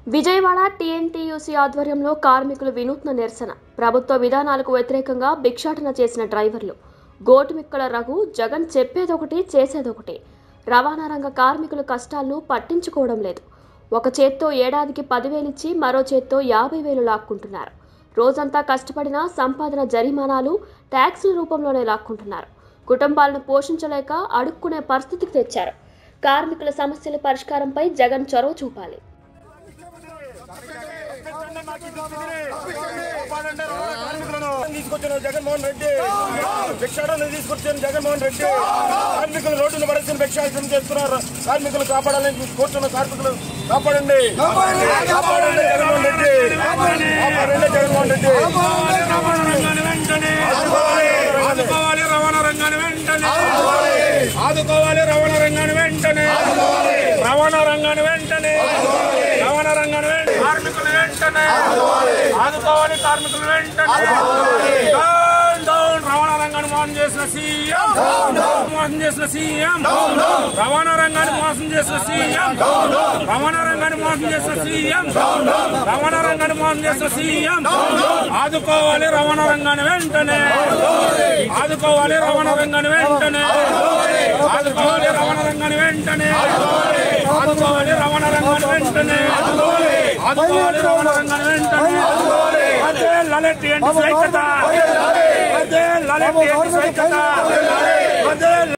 Vijayawada TNTUC ఆధ్వర్యంలో కార్మికులు వినూత్న నిరసన ప్రభుత్వ విధానాలకు వ్యతిరేకంగా భిక్షాటన చేసిన డ్రైవర్లు గోటుమిక్కల రఘు జగన్ చెప్పేదొకటి చేసేదొకటి రవాణా రంగ కార్మికుల కష్టాలను పట్టించుకోవడం లేదు ఒక చేత్తో ఏడాదికి పదివేలిచ్చి మరో చేత్తో యాభై వేలు లాక్కుంటున్నారు రోజంతా కష్టపడిన సంపాదన జరిమానాలు ట్యాక్సుల రూపంలోనే లాక్కుంటున్నారు కుటుంబాలను పోషించలేక అడుక్కునే పరిస్థితికి తెచ్చారు కార్మికుల సమస్యల పరిష్కారంపై జగన్ చొరవ చూపాలి తీసుకొచ్చిన జగన్మోహన్ రెడ్డి భిక్షాటన తీసుకొచ్చిన జగన్మోహన్ రెడ్డి కార్మికులు రోడ్డును పడేసిన భిక్షాటన చేస్తున్నారు కార్మికులు కాపాడాలని కూర్చున్న కార్మికులు కాపాడండి కాపాడండి జగన్మోహన్ రెడ్డి కాపాడండి జగన్మోహన్ రెడ్డి ఆదుకోవాలి రవాణా రంగాన్ని వెంటనే ఆదుకోవాలి రవాణా రంగాన్ని వెంటనే రవాణా రంగాన్ని వెంటనే రవాణా రంగాన్ని వెంటనే కార్మికులు వెంటనే ఆదుకోవాలి కార్మికులు వెంటనే డౌన్ డౌన్ రవాణా రంగాన్ని మోసం చేసిన సీఎం మోసం చేసిన సీఎం రవాణా రంగాన్ని మోసం చేసిన సీఎం రవాణా రంగాన్ని మోసం చేసిన సీఎం రవాణా రంగాన్ని మోసం చేసిన సీఎం ఆదుకోవాలి రవాణా రంగాన్ని వెంటనే ఆదుకోవాలి రవాణా రంగాన్ని వెంటనే ఆదుకోవాలి రవాణా రంగాన్ని వెంటనే ఆదుకోవాలి రవాణా రంగాన్ని వెంటనే ఆదుకోవాలి రవాణా రంగాన్ని వెంటనే అదే లలెట్ ఏంటి సైకత అదే లలెట్ ఏంటి సైకత అదే